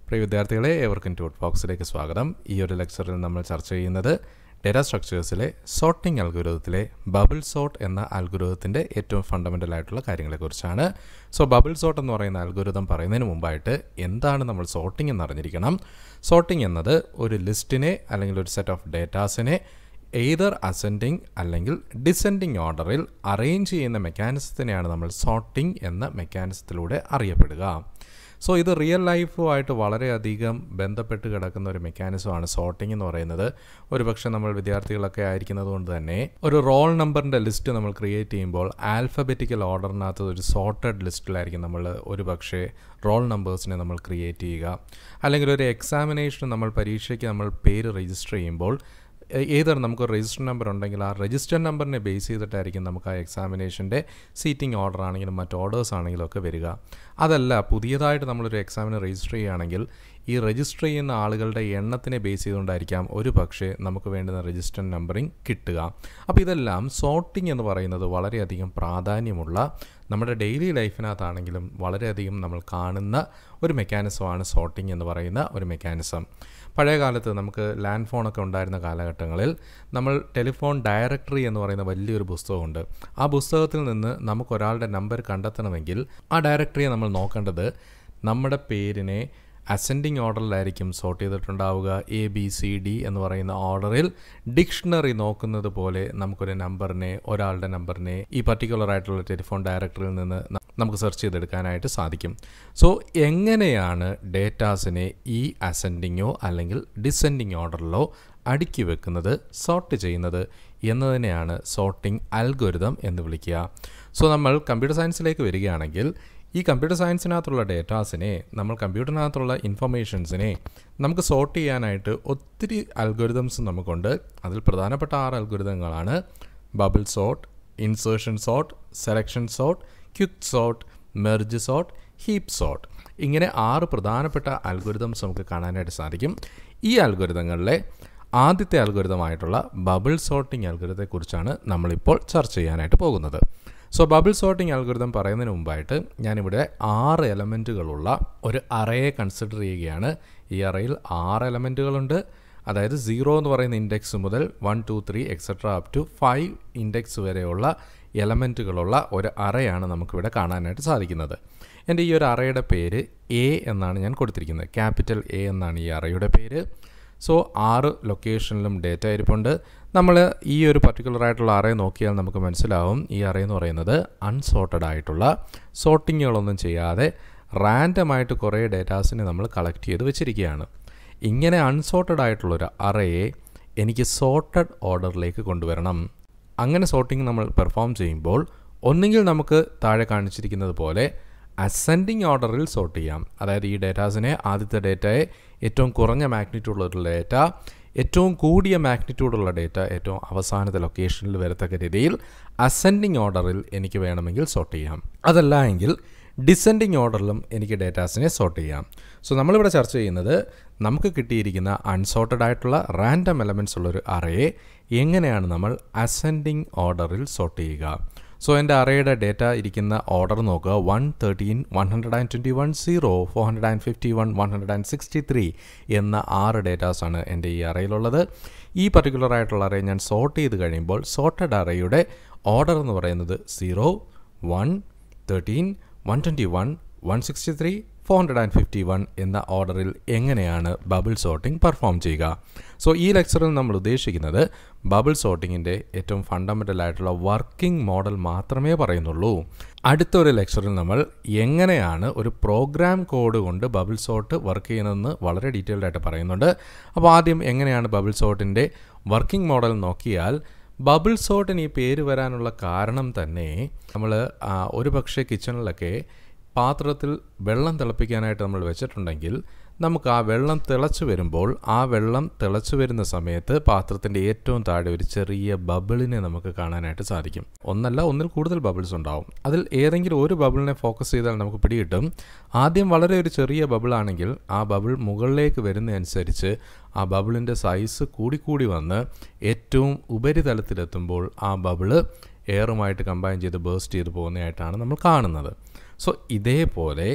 പ്രിയ വിദ്യാർത്ഥികളെ ഏവർക്കും ട്യൂട്ട് ബോക്സിലേക്ക് സ്വാഗതം ഈ ഒരു ലെക്ചറിൽ നമ്മൾ ചർച്ച ചെയ്യുന്നത് ഡേറ്റ സ്ട്രക്ചേഴ്സിലെ സോർട്ടിംഗ് അൽഗുരുതത്തിലെ ബബിൾ സോർട്ട് എന്ന അൽഗുരുതത്തിൻ്റെ ഏറ്റവും ഫണ്ടമെൻ്റൽ ആയിട്ടുള്ള കാര്യങ്ങളെക്കുറിച്ചാണ് സോ ബബിൾ സോർട്ട് എന്ന് പറയുന്ന അൽഗുരുതം പറയുന്നതിന് മുമ്പായിട്ട് എന്താണ് നമ്മൾ സോർട്ടിംഗ് എന്ന് അറിഞ്ഞിരിക്കണം സോർട്ടിംഗ് എന്നത് ഒരു ലിസ്റ്റിനെ അല്ലെങ്കിൽ ഒരു സെറ്റ് ഓഫ് ഡേറ്റാസിനെ എയ്തർ അസെൻഡിങ് അല്ലെങ്കിൽ ഡിസെൻഡിങ് ഓർഡറിൽ അറേഞ്ച് ചെയ്യുന്ന മെക്കാനിസത്തിനെയാണ് നമ്മൾ സോർട്ടിംഗ് എന്ന മെക്കാനിസത്തിലൂടെ അറിയപ്പെടുക സോ ഇത് റിയൽ ലൈഫുമായിട്ട് വളരെയധികം ബന്ധപ്പെട്ട് കിടക്കുന്ന ഒരു മെക്കാനിസമാണ് സോർട്ടിംഗ് എന്ന് പറയുന്നത് ഒരുപക്ഷെ നമ്മൾ വിദ്യാർത്ഥികളൊക്കെ ആയിരിക്കുന്നത് കൊണ്ട് തന്നെ ഒരു റോൾ നമ്പറിൻ്റെ ലിസ്റ്റ് നമ്മൾ ക്രിയേറ്റ് ചെയ്യുമ്പോൾ ആൽഫബറ്റിക്കൽ ഓർഡറിനകത്ത് ഒരു സോർട്ടഡ് ലിസ്റ്റിലായിരിക്കും നമ്മൾ ഒരു പക്ഷേ റോൾ നമ്പേഴ്സിനെ നമ്മൾ ക്രിയേറ്റ് ചെയ്യുക അല്ലെങ്കിൽ ഒരു എക്സാമിനേഷൻ നമ്മൾ പരീക്ഷയ്ക്ക് നമ്മൾ പേര് രജിസ്റ്റർ ചെയ്യുമ്പോൾ ഏതൊരു നമുക്ക് രജിസ്റ്റർ നമ്പർ ഉണ്ടെങ്കിൽ ആ രജിസ്റ്റർ നമ്പറിനെ ബേസ് ചെയ്തിട്ടായിരിക്കും നമുക്ക് ആ എക്സാമിനേഷൻ്റെ സീറ്റിംഗ് ഓർഡർ ആണെങ്കിലും മറ്റ് ഓർഡേഴ്സ് ആണെങ്കിലും ഒക്കെ വരിക അതല്ല പുതിയതായിട്ട് നമ്മളൊരു എക്സാമിന് രജിസ്റ്റർ ചെയ്യുകയാണെങ്കിൽ ഈ രജിസ്റ്റർ ചെയ്യുന്ന ആളുകളുടെ എണ്ണത്തിനെ ബേസ് ചെയ്തുകൊണ്ടായിരിക്കാം ഒരു പക്ഷേ നമുക്ക് വേണ്ടുന്ന രജിസ്റ്റർ നമ്പറിങ് കിട്ടുക അപ്പോൾ ഇതെല്ലാം സോർട്ടിംഗ് എന്ന് പറയുന്നത് വളരെയധികം പ്രാധാന്യമുള്ള നമ്മുടെ ഡെയിലി ലൈഫിനകത്താണെങ്കിലും വളരെയധികം നമ്മൾ കാണുന്ന ഒരു മെക്കാനിസമാണ് സോർട്ടിംഗ് എന്ന് പറയുന്ന ഒരു മെക്കാനിസം പഴയ കാലത്ത് നമുക്ക് ലാൻഡ് ഫോണൊക്കെ ഉണ്ടായിരുന്ന കാലഘട്ടങ്ങളിൽ നമ്മൾ ടെലിഫോൺ ഡയറക്ടറി എന്ന് പറയുന്ന വലിയൊരു പുസ്തകമുണ്ട് ആ പുസ്തകത്തിൽ നിന്ന് നമുക്ക് ഒരാളുടെ നമ്പർ കണ്ടെത്തണമെങ്കിൽ ആ ഡയറക്ടറിയെ നമ്മൾ നോക്കേണ്ടത് നമ്മുടെ പേരിനെ അസെൻഡിങ് ഓർഡറിലായിരിക്കും സോർട്ട് ചെയ്തിട്ടുണ്ടാവുക എ ബി സി ഡി എന്ന് പറയുന്ന ഓർഡറിൽ ഡിക്ഷണറി നോക്കുന്നത് പോലെ നമുക്കൊരു നമ്പറിനെ ഒരാളുടെ നമ്പറിനെ ഈ പർട്ടിക്കുലർ ആയിട്ടുള്ള ടെലിഫോൺ ഡയറക്ടറിയിൽ നിന്ന് നമുക്ക് സെർച്ച് ചെയ്തെടുക്കാനായിട്ട് സാധിക്കും സോ എങ്ങനെയാണ് ഡേറ്റാസിനെ ഈ അസെൻഡിങ്ങോ അല്ലെങ്കിൽ ഡിസെൻഡിങ് ഓർഡറിലോ അടുക്കി വെക്കുന്നത് സോർട്ട് ചെയ്യുന്നത് എന്നതിനെയാണ് സോർട്ടിംഗ് അൽഗോരിതം എന്ന് വിളിക്കുക സോ നമ്മൾ കമ്പ്യൂട്ടർ സയൻസിലേക്ക് വരികയാണെങ്കിൽ ഈ കമ്പ്യൂട്ടർ സയൻസിനകത്തുള്ള ഡേറ്റാസിനെ നമ്മൾ കമ്പ്യൂട്ടറിനകത്തുള്ള ഇൻഫർമേഷൻസിനെ നമുക്ക് സോർട്ട് ചെയ്യാനായിട്ട് ഒത്തിരി അൽഗോരിതംസ് നമുക്കുണ്ട് അതിൽ പ്രധാനപ്പെട്ട ആറ് അൽഗോരിതങ്ങളാണ് bubble sort insertion sort selection sort quick sort merge sort heap sort ഇങ്ങനെ ആറ് പ്രധാനപ്പെട്ട അൽഗോരിതംസ് നമുക്ക് കാണാനായിട്ട് സാധിക്കും ഈ അൽഗോരിതങ്ങളിലെ ആദ്യത്തെ അൽഗോരിതമായിട്ടുള്ള ബബിൾ സോർട്ടിംഗ് അൽഗോരിതത്തെക്കുറിച്ചാണ് നമ്മളിപ്പോൾ ചർച്ച ചെയ്യാനായിട്ട് പോകുന്നത് സോ ബബിൾ സോർട്ടിംഗ് അൽഗോരിതം പറയുന്നതിന് മുമ്പായിട്ട് ഞാനിവിടെ ആറ് എലമെൻറ്റുകളുള്ള ഒരു അറയെ കൺസിഡർ ചെയ്യുകയാണ് ഈ അറയിൽ ആറ് എലമെൻറ്റുകളുണ്ട് അതായത് സീറോ എന്ന് പറയുന്ന ഇൻഡെക്സ് മുതൽ one two three etcetera up to five index വരെയുള്ള എലമെൻറ്റുകളുള്ള ഒരു അറയാണ് നമുക്കിവിടെ കാണാനായിട്ട് സാധിക്കുന്നത് എൻ്റെ ഈ ഒരു അറയുടെ പേര് എ എന്നാണ് ഞാൻ കൊടുത്തിരിക്കുന്നത് ക്യാപിറ്റൽ എ എന്നാണ് ഈ അറയുടെ പേര് സോ ആറ് ലൊക്കേഷനിലും ഡേറ്റ ഇരിപ്പുണ്ട് നമ്മൾ ഈ ഒരു പർട്ടിക്കുലർ ആയിട്ടുള്ള അറേ നോക്കിയാൽ നമുക്ക് മനസ്സിലാവും ഈ അറേ എന്ന് പറയുന്നത് അൺസോർട്ടഡ് ആയിട്ടുള്ള സോർട്ടിങ്ങുകളൊന്നും ചെയ്യാതെ റാൻഡമായിട്ട് കുറേ ഡേറ്റാസിനെ നമ്മൾ കളക്ട് ചെയ്ത് വെച്ചിരിക്കുകയാണ് ഇങ്ങനെ അൺസോർട്ടഡ് ആയിട്ടുള്ളൊരു അറയെ എനിക്ക് സോർട്ടഡ് ഓർഡറിലേക്ക് കൊണ്ടുവരണം അങ്ങനെ സോർട്ടിങ് നമ്മൾ പെർഫോം ചെയ്യുമ്പോൾ ഒന്നുകിൽ നമുക്ക് താഴെ കാണിച്ചിരിക്കുന്നത് പോലെ അസെൻഡിങ് ഓർഡറിൽ സോർട്ട് ചെയ്യാം അതായത് ഈ ഡേറ്റാസിനെ ആദ്യത്തെ ഡേറ്റയെ ഏറ്റവും കുറഞ്ഞ മാഗ്നിറ്റ്യൂഡുള്ള ഡേറ്റ ഏറ്റവും കൂടിയ മാഗ്നിറ്റ്യൂഡുള്ള ഡേറ്റ ഏറ്റവും അവസാനത്തെ ലൊക്കേഷനിൽ വരത്തക്ക രീതിയിൽ അസെൻഡിങ് ഓർഡറിൽ എനിക്ക് വേണമെങ്കിൽ സോർട്ട് ചെയ്യാം അതല്ല എങ്കിൽ ഡിസെൻഡിങ് ഓർഡറിലും എനിക്ക് ഡേറ്റാസിനെ സോർട്ട് ചെയ്യാം സോ നമ്മളിവിടെ ചർച്ച ചെയ്യുന്നത് നമുക്ക് കിട്ടിയിരിക്കുന്ന അൺസോർട്ടഡ് ആയിട്ടുള്ള റാൻഡം എലമെൻറ്റ്സ് ഉള്ളൊരു അറയെ എങ്ങനെയാണ് നമ്മൾ അസെൻഡിങ് ഓർഡറിൽ സോർട്ട് ചെയ്യുക സോ എൻ്റെ അറയുടെ ഡേറ്റ ഇരിക്കുന്ന ഓർഡർ നോക്കുക one thirteen one hundred and twenty one zero four hundred and fifty one one hundred and sixty three എന്ന ആറ് ഡേറ്റാസാണ് എൻ്റെ ഈ അറയിലുള്ളത് ഈ പർട്ടിക്കുലർ ആയിട്ടുള്ള അറേ ഞാൻ സോർട്ട് ചെയ്ത് കഴിയുമ്പോൾ സോർട്ടഡ് അറയുടെ ഓർഡർ എന്ന് പറയുന്നത് zero one thirteen one twenty one one sixty three four hundred and fifty one എന്ന ഓർഡറിൽ എങ്ങനെയാണ് ബബിൾ സോർട്ടിംഗ് പെർഫോം ചെയ്യുക സോ ഈ ലെക്ചറിൽ നമ്മൾ ഉദ്ദേശിക്കുന്നത് ബബിൾ സോർട്ടിങ്ങിൻ്റെ ഏറ്റവും ഫണ്ടമെൻ്റൽ ആയിട്ടുള്ള വർക്കിംഗ് മോഡൽ മാത്രമേ പറയുന്നുള്ളൂ അടുത്തൊരു ലെക്ചറിൽ നമ്മൾ എങ്ങനെയാണ് ഒരു പ്രോഗ്രാം കോഡ് കൊണ്ട് ബബിൾ സോർട്ട് വർക്ക് ചെയ്യുന്നതെന്ന് വളരെ ഡീറ്റെയിൽഡ് ആയിട്ട് പറയുന്നുണ്ട് അപ്പോൾ ആദ്യം എങ്ങനെയാണ് ബബിൾ സോർട്ടിൻ്റെ വർക്കിംഗ് മോഡൽ നോക്കിയാൽ ബബിൾ സോർട്ടിന് ഈ പേര് വരാനുള്ള കാരണം തന്നെ നമ്മൾ ഒരു പക്ഷേ കിച്ചണിലൊക്കെ പാത്രത്തിൽ വെള്ളം തിളപ്പിക്കാനായിട്ട് നമ്മൾ വെച്ചിട്ടുണ്ടെങ്കിൽ നമുക്ക് ആ വെള്ളം തിളച്ച് വരുമ്പോൾ ആ വെള്ളം തിളച്ച് വരുന്ന സമയത്ത് പാത്രത്തിൻ്റെ ഏറ്റവും താഴെ ഒരു ചെറിയ ബബിളിനെ നമുക്ക് കാണാനായിട്ട് സാധിക്കും ഒന്നല്ല ഒന്നിൽ കൂടുതൽ ബബിൾസ് ഉണ്ടാവും അതിൽ ഏതെങ്കിലും ഒരു ബബിളിനെ ഫോക്കസ് ചെയ്താൽ നമുക്ക് പിടികിട്ടും ആദ്യം വളരെ ഒരു ചെറിയ ബബിളാണെങ്കിൽ ആ ബബിൾ മുകളിലേക്ക് വരുന്നതനുസരിച്ച് ആ ബബിളിൻ്റെ സൈസ് കൂടിക്കൂടി വന്ന് ഏറ്റവും ഉപരിതലത്തിലെത്തുമ്പോൾ ആ ബബിള് എയറുമായിട്ട് കമ്പൈൻ ചെയ്ത് ബേസ്റ്റ് ചെയ്ത് പോകുന്നതായിട്ടാണ് നമ്മൾ കാണുന്നത് സോ ഇതേപോലെ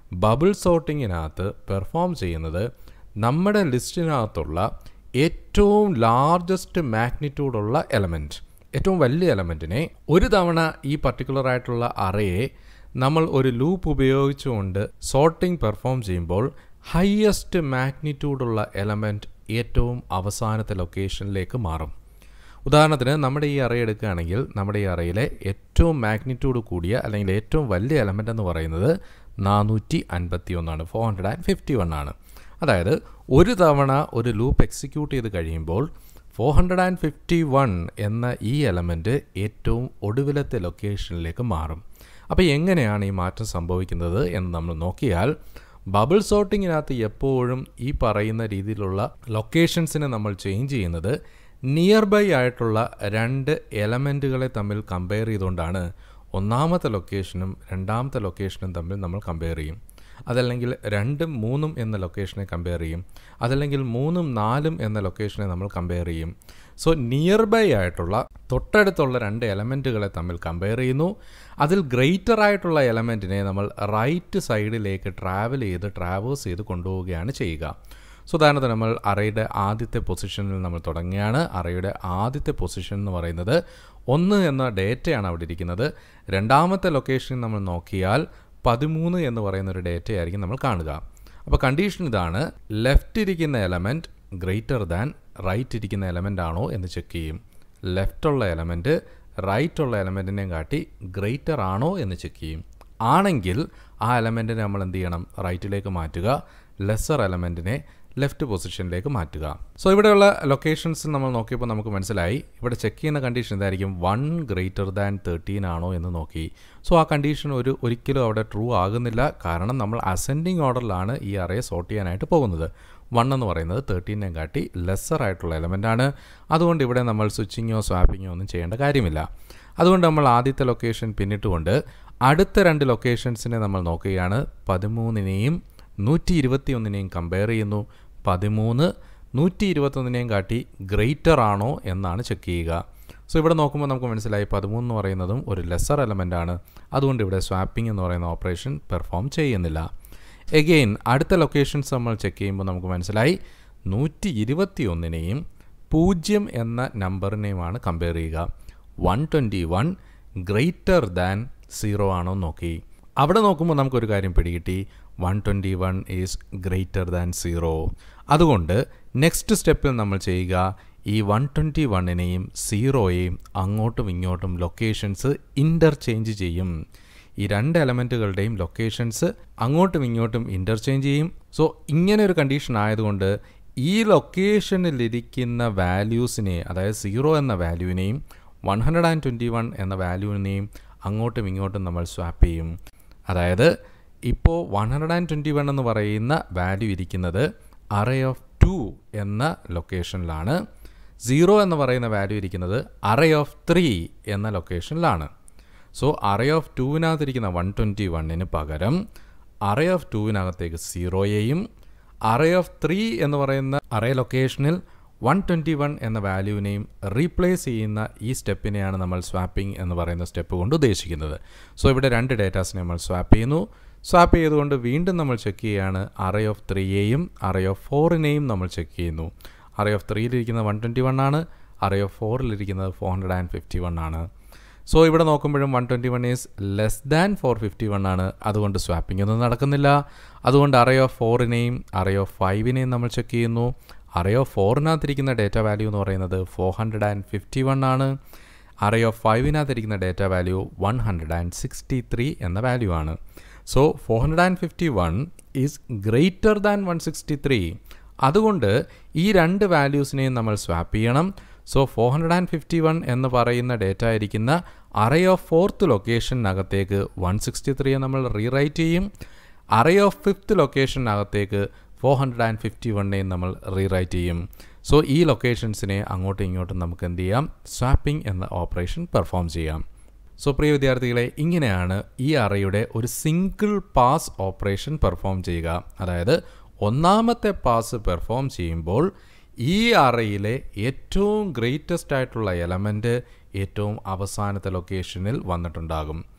ബബിൾ സോർട്ടിങ്ങിനകത്ത് പെർഫോം ചെയ്യുന്നത് നമ്മുടെ ലിസ്റ്റിനകത്തുള്ള ഏറ്റവും ലാർജസ്റ്റ് മാഗ്നിറ്റ്യൂഡുള്ള എലമെൻറ്റ് ഏറ്റവും വലിയ എലമെൻറ്റിനെ ഒരു തവണ ഈ പർട്ടിക്കുലർ ആയിട്ടുള്ള അറയെ നമ്മൾ ഒരു ലൂപ്പ് ഉപയോഗിച്ചുകൊണ്ട് സോർട്ടിംഗ് പെർഫോം ചെയ്യുമ്പോൾ ഹയസ്റ്റ് മാഗ്നിറ്റ്യൂഡുള്ള എലമെൻറ്റ് ഏറ്റവും അവസാനത്തെ ലൊക്കേഷനിലേക്ക് മാറും ഉദാഹരണത്തിന് നമ്മുടെ ഈ അറ എടുക്കുകയാണെങ്കിൽ നമ്മുടെ ഈ അറയിലെ ഏറ്റവും മാഗ്നിറ്റ്യൂഡ് കൂടിയ അല്ലെങ്കിൽ ഏറ്റവും വലിയ എലമെൻ്റ് എന്ന് പറയുന്നത് നാനൂറ്റി അൻപത്തി ഒന്നാണ് four hundred and fifty one ആണ് അതായത് ഒരു തവണ ഒരു ലൂപ്പ് എക്സിക്യൂട്ട് ചെയ്ത് കഴിയുമ്പോൾ four hundred and fifty one എന്ന ഈ എലമെൻറ്റ് ഏറ്റവും ഒടുവിലത്തെ ലൊക്കേഷനിലേക്ക് മാറും അപ്പോൾ എങ്ങനെയാണ് ഈ മാറ്റം സംഭവിക്കുന്നത് എന്ന് നമ്മൾ നോക്കിയാൽ ബബിൾ സോർട്ടിങ്ങിനകത്ത് എപ്പോഴും ഈ പറയുന്ന രീതിയിലുള്ള ലൊക്കേഷൻസിനെ നമ്മൾ ചേഞ്ച് ചെയ്യുന്നത് നിയർ ബൈ ആയിട്ടുള്ള രണ്ട് എലമെൻറ്റുകളെ തമ്മിൽ കമ്പയർ ചെയ്തുകൊണ്ടാണ് ഒന്നാമത്തെ ലൊക്കേഷനും രണ്ടാമത്തെ ലൊക്കേഷനും തമ്മിൽ നമ്മൾ കമ്പയർ ചെയ്യും അതല്ലെങ്കിൽ രണ്ടും മൂന്നും എന്ന ലൊക്കേഷനെ കമ്പയർ ചെയ്യും അതല്ലെങ്കിൽ മൂന്നും നാലും എന്ന ലൊക്കേഷനെ നമ്മൾ കമ്പയർ ചെയ്യും സോ നിയർ ബൈ ആയിട്ടുള്ള തൊട്ടടുത്തുള്ള രണ്ട് എലമെൻറ്റുകളെ തമ്മിൽ കമ്പയർ ചെയ്യുന്നു അതിൽ ഗ്രേറ്റർ ആയിട്ടുള്ള എലമെൻറ്റിനെ നമ്മൾ റൈറ്റ് സൈഡിലേക്ക് ട്രാവൽ ചെയ്ത് ട്രാവേഴ്സ് ചെയ്ത് കൊണ്ടുപോവുകയാണ് ചെയ്യുക സോ ഉദാഹരണത്തിന് നമ്മൾ അറയുടെ ആദ്യത്തെ പൊസിഷനിൽ നമ്മൾ തുടങ്ങുകയാണ് അറയുടെ ആദ്യത്തെ പൊസിഷൻ എന്ന് പറയുന്നത് ഒന്ന് എന്ന ഡേറ്റയാണ് അവിടെ ഇരിക്കുന്നത് രണ്ടാമത്തെ ലൊക്കേഷനിൽ നമ്മൾ നോക്കിയാൽ പതിമൂന്ന് എന്ന് പറയുന്ന ഒരു ഡേറ്റ ആയിരിക്കും നമ്മൾ കാണുക അപ്പോൾ കണ്ടീഷൻ ഇതാണ് ലെഫ്റ്റ് ഇരിക്കുന്ന എലമെൻറ്റ് ഗ്രേറ്റർ ദാൻ റൈറ്റ് ഇരിക്കുന്ന എലമെൻ്റ് ആണോ എന്ന് ചെക്ക് ചെയ്യും ലെഫ്റ്റുള്ള എലമെൻറ്റ് റൈറ്റ് ഉള്ള എലമെൻറ്റിനെയും കാട്ടി ഗ്രേറ്റർ ആണോ എന്ന് ചെക്ക് ചെയ്യും ആണെങ്കിൽ ആ എലമെൻറ്റിനെ നമ്മൾ എന്ത് ചെയ്യണം റൈറ്റിലേക്ക് മാറ്റുക ലെസ്സർ എലമെൻറ്റിനെ ലെഫ്റ്റ് പൊസിഷനിലേക്ക് മാറ്റുക സോ ഇവിടെയുള്ള ലൊക്കേഷൻസ് നമ്മൾ നോക്കിയപ്പോൾ നമുക്ക് മനസ്സിലായി ഇവിടെ ചെക്ക് ചെയ്യുന്ന കണ്ടീഷൻ എന്തായിരിക്കും വൺ ഗ്രേറ്റർ ദാൻ തേർട്ടീൻ ആണോ എന്ന് നോക്കി സോ ആ കണ്ടീഷൻ ഒരു ഒരിക്കലും അവിടെ ട്രൂ ആകുന്നില്ല കാരണം നമ്മൾ അസെൻഡിങ് ഓർഡറിലാണ് ഈ അറയെ സോർട്ട് ചെയ്യാനായിട്ട് പോകുന്നത് വൺ എന്ന് പറയുന്നത് തേർട്ടീനെ കാട്ടി ലെസ്സർ ആയിട്ടുള്ള എലമെൻ്റ് ആണ് അതുകൊണ്ട് ഇവിടെ നമ്മൾ സ്വിച്ചിങ്ങോ സ്വാപ്പിങ്ങോ ഒന്നും ചെയ്യേണ്ട കാര്യമില്ല അതുകൊണ്ട് നമ്മൾ ആദ്യത്തെ ലൊക്കേഷൻ പിന്നിട്ടുകൊണ്ട് അടുത്ത രണ്ട് ലൊക്കേഷൻസിനെ നമ്മൾ നോക്കുകയാണ് പതിമൂന്നിനെയും നൂറ്റി ഇരുപത്തി ഒന്നിനെയും കമ്പയർ ചെയ്യുന്നു പതിമൂന്ന് നൂറ്റി ഇരുപത്തൊന്നിനെയും കാട്ടി ഗ്രേറ്റർ ആണോ എന്നാണ് ചെക്ക് ചെയ്യുക സോ ഇവിടെ നോക്കുമ്പോൾ നമുക്ക് മനസ്സിലായി പതിമൂന്ന് എന്ന് പറയുന്നതും ഒരു ലെസ്സർ എലമെൻ്റ് ആണ് അതുകൊണ്ട് ഇവിടെ സ്വാപ്പിംഗ് എന്ന് പറയുന്ന ഓപ്പറേഷൻ പെർഫോം ചെയ്യുന്നില്ല എഗെയിൻ അടുത്ത ലൊക്കേഷൻസ് നമ്മൾ ചെക്ക് ചെയ്യുമ്പോൾ നമുക്ക് മനസ്സിലായി നൂറ്റി ഇരുപത്തി ഒന്നിനെയും പൂജ്യം എന്ന നമ്പറിനെയുമാണ് കമ്പയർ ചെയ്യുക one twenty one greater than zero ആണോ നോക്കി അവിടെ നോക്കുമ്പോൾ നമുക്കൊരു കാര്യം പിടികിട്ടി one twenty one is greater than zero അതുകൊണ്ട് നെക്സ്റ്റ് സ്റ്റെപ്പിൽ നമ്മൾ ചെയ്യുക ഈ വൺ ട്വൻറ്റി വണ്ണിനെയും സീറോയെയും അങ്ങോട്ടും ഇങ്ങോട്ടും ലൊക്കേഷൻസ് ഇൻ്റർചേഞ്ച് ചെയ്യും ഈ രണ്ട് എലമെൻറ്റുകളുടെയും ലൊക്കേഷൻസ് അങ്ങോട്ടും ഇങ്ങോട്ടും ഇൻ്റർചേഞ്ച് ചെയ്യും സോ ഇങ്ങനെ ഒരു കണ്ടീഷൻ ആയതുകൊണ്ട് ഈ ലൊക്കേഷനിലിരിക്കുന്ന വാല്യൂസിനെ അതായത് സീറോ എന്ന വാല്യൂവിനെയും one hundred and twenty one എന്ന വാല്യൂവിനെയും അങ്ങോട്ടും ഇങ്ങോട്ടും നമ്മൾ സ്വാപ്പ് ചെയ്യും അതായത് ഇപ്പോൾ one hundred and twenty one എന്ന് പറയുന്ന വാല്യൂ ഇരിക്കുന്നത് അറേ ഓഫ് ടു എന്ന ലൊക്കേഷനിലാണ് സീറോ എന്ന് പറയുന്ന വാല്യൂ ഇരിക്കുന്നത് അറേ ഓഫ് ത്രീ എന്ന ലൊക്കേഷനിലാണ് സോ അറേ ഓഫ് ടുവിനകത്തിരിക്കുന്ന വൺ ട്വൻറ്റി വണ്ണിന് പകരം അറേ ഓഫ് ടുവിനകത്തേക്ക് സീറോയെയും അറേ ഓഫ് ത്രീ എന്ന് പറയുന്ന അറേ ലൊക്കേഷനിൽ വൺ ട്വൻറ്റി വൺ എന്ന വാല്യൂവിനെയും റീപ്ലേസ് ചെയ്യുന്ന ഈ സ്റ്റെപ്പിനെയാണ് നമ്മൾ സ്വാപ്പിംഗ് എന്ന് പറയുന്ന സ്റ്റെപ്പ് കൊണ്ട് ഉദ്ദേശിക്കുന്നത് സോ ഇവിടെ രണ്ട് ഡേറ്റാസിനെ നമ്മൾ സ്വാപ്പ് ചെയ്യുന്നു സ്വാപ്പ് ചെയ്തുകൊണ്ട് വീണ്ടും നമ്മൾ ചെക്ക് ചെയ്യുകയാണ് അറേ ഓഫ് ത്രീയെയും അറേ ഓഫ് ഫോറിനെയും നമ്മൾ ചെക്ക് ചെയ്യുന്നു അറേ ഓഫ് ത്രീയിലിരിക്കുന്നത് വൺ ട്വൻറ്റി വൺ ആണ് അറേ ഓഫ് ഫോറിലിരിക്കുന്നത് four hundred and fifty one ആണ് സോ ഇവിടെ നോക്കുമ്പോഴും one twenty one is less than four fifty one ആണ് അതുകൊണ്ട് സ്വാപ്പിംഗ് ഒന്നും നടക്കുന്നില്ല അതുകൊണ്ട് അറേ ഓഫ് ഫോറിനെയും അറേ ഓഫ് ഫൈവിനെയും നമ്മൾ ചെക്ക് ചെയ്യുന്നു അറേ ഓഫ് ഫോറിനകത്തിരിക്കുന്ന ഡേറ്റ വാല്യൂ എന്ന് പറയുന്നത് four hundred and fifty one ആണ് അറേ ഓഫ് ഫൈവിനകത്തിരിക്കുന്ന data value one hundred and sixty three എന്ന വാല്യൂ ആണ് so four hundred and fifty one is greater than one sixty three അതുകൊണ്ട് ഈ രണ്ട് വാല്യൂസിനെയും നമ്മൾ സ്വാപ്പ് ചെയ്യണം so four hundred and fifty one എന്ന് പറയുന്ന ഡേറ്റ ആയിരിക്കുന്ന അറേ ഓഫ് ഫോർത്ത് ലൊക്കേഷനകത്തേക്ക് വൺ സിക്സ്റ്റി ത്രീയെ നമ്മൾ റീറൈറ്റ് ചെയ്യും അറേ ഓഫ് ഫിഫ്ത്ത് ലൊക്കേഷനകത്തേക്ക് ഫോർ ഹൺഡ്രഡ് ആൻഡ് ഫിഫ്റ്റി വണ്ണെയും നമ്മൾ റീറൈറ്റ് ചെയ്യും സോ ഈ ലൊക്കേഷൻസിനെ അങ്ങോട്ടും ഇങ്ങോട്ടും നമുക്ക് എന്ത് ചെയ്യാം സ്വാപ്പിംഗ് എന്ന ഓപ്പറേഷൻ പെർഫോം ചെയ്യാം സോ പ്രിയ വിദ്യാർത്ഥികളെ ഇങ്ങനെയാണ് ഈ അറയുടെ ഒരു സിംഗിൾ പാസ് ഓപ്പറേഷൻ പെർഫോം ചെയ്യുക അതായത് ഒന്നാമത്തെ പാസ് പെർഫോം ചെയ്യുമ്പോൾ ഈ അറയിലെ ഏറ്റവും ഗ്രേറ്റസ്റ്റ് ആയിട്ടുള്ള എലമെൻറ്റ് ഏറ്റവും അവസാനത്തെ ലൊക്കേഷനിൽ വന്നിട്ടുണ്ടാകും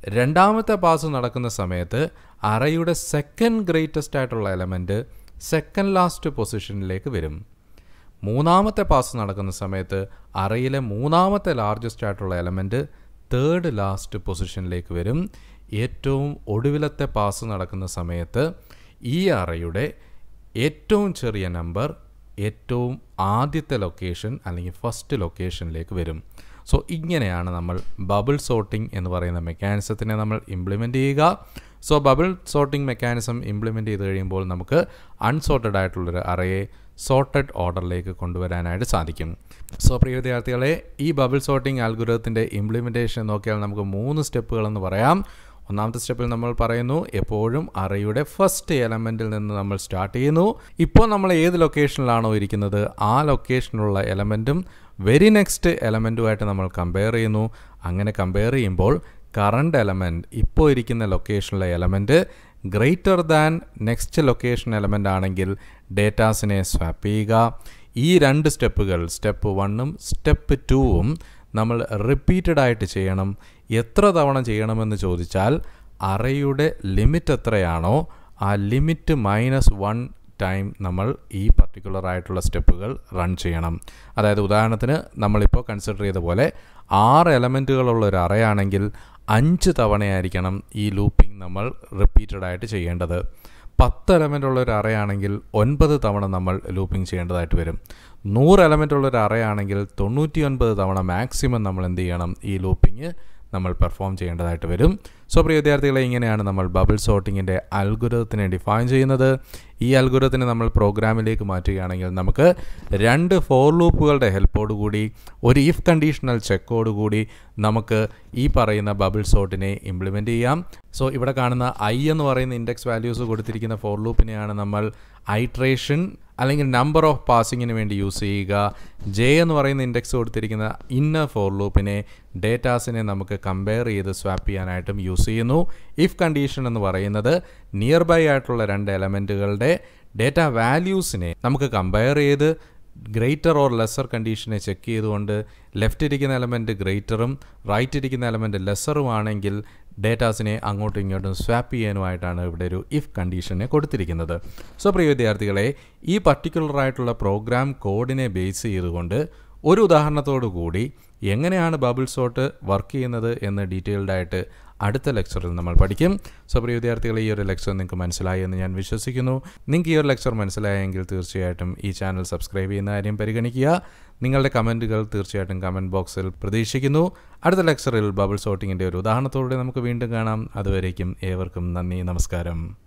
രണ്ടാമത്തെ പാസ് നടക്കുന്ന സമയത്ത് അറയുടെ സെക്കൻഡ് ഗ്രേറ്റസ്റ്റ് ആയിട്ടുള്ള എലമെൻറ്റ് സെക്കൻഡ് ലാസ്റ്റ് പൊസിഷനിലേക്ക് വരും മൂന്നാമത്തെ പാസ് നടക്കുന്ന സമയത്ത് അറയിലെ മൂന്നാമത്തെ ലാർജസ്റ്റ് ആയിട്ടുള്ള എലമെൻറ്റ് തേർഡ് ലാസ്റ്റ് പൊസിഷനിലേക്ക് വരും ഏറ്റവും ഒടുവിലത്തെ പാസ് നടക്കുന്ന സമയത്ത് ഈ അറയുടെ ഏറ്റവും ചെറിയ നമ്പർ ഏറ്റവും ആദ്യത്തെ ലൊക്കേഷൻ അല്ലെങ്കിൽ ഫസ്റ്റ് ലൊക്കേഷനിലേക്ക് വരും സോ ഇങ്ങനെയാണ് നമ്മൾ ബബിൾ സോർട്ടിംഗ് എന്ന് പറയുന്ന മെക്കാനിസത്തിനെ നമ്മൾ ഇംപ്ലിമെൻ്റ് ചെയ്യുക so bubble sorting mechanism implement ചെയ്ത് കഴിയുമ്പോൾ നമുക്ക് അൺസോർട്ടഡ് ആയിട്ടുള്ളൊരു അറയെ സോർട്ടഡ് ഓർഡറിലേക്ക് കൊണ്ടുവരാനായിട്ട് സാധിക്കും സോ പ്രിയ വിദ്യാർത്ഥികളെ ഈ ബബിൾ സോർട്ടിംഗ് ആൽഗുരത്തിൻ്റെ ഇംപ്ലിമെൻറ്റേഷൻ നോക്കിയാൽ നമുക്ക് മൂന്ന് സ്റ്റെപ്പുകളെന്ന് പറയാം ഒന്നാമത്തെ സ്റ്റെപ്പിൽ നമ്മൾ പറയുന്നു എപ്പോഴും അറയുടെ ഫസ്റ്റ് എലമെൻറ്റിൽ നിന്ന് നമ്മൾ സ്റ്റാർട്ട് ചെയ്യുന്നു ഇപ്പോൾ നമ്മൾ ഏത് ലൊക്കേഷനിലാണോ ഇരിക്കുന്നത് ആ ലൊക്കേഷനിലുള്ള എലമെൻറ്റും വെരി നെക്സ്റ്റ് എലമെൻറ്റുമായിട്ട് നമ്മൾ കമ്പയർ ചെയ്യുന്നു അങ്ങനെ കമ്പയർ ചെയ്യുമ്പോൾ കറണ്ട് എലമെൻറ്റ് ഇപ്പോൾ ഇരിക്കുന്ന ലൊക്കേഷനിലെ element greater than next location element ആണെങ്കിൽ ഡേറ്റാസിനെ സ്വാപ്പ് ചെയ്യുക ഈ രണ്ട് സ്റ്റെപ്പുകൾ സ്റ്റെപ്പ് വണ്ണും സ്റ്റെപ്പ് ടൂവും നമ്മൾ റിപ്പീറ്റഡ് ആയിട്ട് ചെയ്യണം എത്ര തവണ ചെയ്യണമെന്ന് ചോദിച്ചാൽ അറയുടെ ലിമിറ്റ് എത്രയാണോ ആ ലിമിറ്റ് മൈനസ് വൺ ടൈം നമ്മൾ ഈ പർട്ടിക്കുലർ ആയിട്ടുള്ള സ്റ്റെപ്പുകൾ റൺ ചെയ്യണം അതായത് ഉദാഹരണത്തിന് നമ്മളിപ്പോൾ കൺസിഡർ ചെയ്ത പോലെ ആറ് എലമെൻറ്റുകളുള്ള ഒരു അറയാണെങ്കിൽ അഞ്ച് തവണയായിരിക്കണം ഈ ലൂപ്പിംഗ് നമ്മൾ റിപ്പീറ്റഡ് ആയിട്ട് ചെയ്യേണ്ടത് പത്ത് എലമെൻ്റ് ഉള്ള ഒരു അറയാണെങ്കിൽ ഒൻപത് തവണ നമ്മൾ ലൂപ്പിംഗ് ചെയ്യേണ്ടതായിട്ട് വരും നൂറ് എലമെൻ്റ് ഉള്ള ഒരു അറയാണെങ്കിൽ തൊണ്ണൂറ്റി ഒൻപത് തവണ മാക്സിമം നമ്മൾ എന്ത് ചെയ്യണം ഈ ലൂപ്പിംഗ് നമ്മൾ പെർഫോം ചെയ്യേണ്ടതായിട്ട് വരും സോ പ്രിയ വിദ്യാർത്ഥികളെ ഇങ്ങനെയാണ് നമ്മൾ ബബിൾ സോർട്ടിങ്ങിൻ്റെ അൽഗുരത്തിനെ ഡിഫൈൻ ചെയ്യുന്നത് ഈ അൽഗുരത്തിനെ നമ്മൾ പ്രോഗ്രാമിലേക്ക് മാറ്റുകയാണെങ്കിൽ നമുക്ക് രണ്ട് ഫോർ ലൂപ്പുകളുടെ ഹെൽപ്പോടുകൂടി ഒരു ഇഫ് കണ്ടീഷണൽ ചെക്കോടുകൂടി നമുക്ക് ഈ പറയുന്ന ബബിൾ സോർട്ടിനെ ഇംപ്ലിമെൻ്റ് ചെയ്യാം സോ ഇവിടെ കാണുന്ന ഐ എന്ന് പറയുന്ന ഇൻഡെക്സ് വാല്യൂസ് കൊടുത്തിരിക്കുന്ന ഫോർ ലൂപ്പിനെയാണ് നമ്മൾ ഐട്രേഷൻ അല്ലെങ്കിൽ നമ്പർ ഓഫ് പാസിങ്ങിന് വേണ്ടി യൂസ് ചെയ്യുക ജെ എന്ന് പറയുന്ന ഇൻഡെക്സ് കൊടുത്തിരിക്കുന്ന ഇന്നർ ഫോർ ലൂപ്പിനെ ഡേറ്റാസിനെ നമുക്ക് കമ്പയർ ചെയ്ത് സ്വാപ്പ് ചെയ്യാനായിട്ടും യൂസ് ചെയ്യുന്നു ഇഫ് കണ്ടീഷൻ എന്ന് പറയുന്നത് നിയർ ബൈ ആയിട്ടുള്ള രണ്ട് എലമെൻറ്റുകളുടെ ഡേറ്റ വാല്യൂസിനെ നമുക്ക് കമ്പയർ ചെയ്ത് ഗ്രേറ്റർ ഓർ ലെസ്സർ കണ്ടീഷനെ ചെക്ക് ചെയ്തുകൊണ്ട് ലെഫ്റ്റ് ഇരിക്കുന്ന എലമെൻറ്റ് ഗ്രേറ്ററും റൈറ്റ് ഇരിക്കുന്ന എലമെൻറ്റ് ലെസ്സറും ആണെങ്കിൽ ഡേറ്റാസിനെ അങ്ങോട്ടും ഇങ്ങോട്ടും സ്വാപ്പ് ചെയ്യാനുമായിട്ടാണ് ഇവിടെ ഒരു ഇഫ് കണ്ടീഷനെ കൊടുത്തിരിക്കുന്നത് സോ പ്രിയ വിദ്യാർത്ഥികളെ ഈ പർട്ടിക്കുലർ ആയിട്ടുള്ള പ്രോഗ്രാം കോഡിനെ ബേസ് ചെയ്തുകൊണ്ട് ഒരു ഉദാഹരണത്തോടു കൂടി എങ്ങനെയാണ് ബബിൾ സോട്ട് വർക്ക് ചെയ്യുന്നത് എന്ന് ഡീറ്റെയിൽഡ് ആയിട്ട് അടുത്ത ലെക്ചറിൽ നമ്മൾ പഠിക്കും സോ പ്രിയ വിദ്യാർത്ഥികളെ ഈ ഒരു ലെക്ചർ നിങ്ങൾക്ക് മനസ്സിലായി എന്ന് ഞാൻ വിശ്വസിക്കുന്നു നിങ്ങൾക്ക് ഈ ഒരു ലെക്ചർ മനസ്സിലായെങ്കിൽ തീർച്ചയായിട്ടും ഈ ചാനൽ സബ്സ്ക്രൈബ് ചെയ്യുന്ന കാര്യം പരിഗണിക്കുക നിങ്ങളുടെ കമൻറ്റുകൾ തീർച്ചയായിട്ടും കമൻറ്റ് ബോക്സിൽ പ്രതീക്ഷിക്കുന്നു അടുത്ത ലെക്ചറിൽ ബബിൾ സോട്ടിങ്ങിൻ്റെ ഒരു ഉദാഹരണത്തോടെ നമുക്ക് വീണ്ടും കാണാം അതുവരേക്കും ഏവർക്കും നന്ദി നമസ്കാരം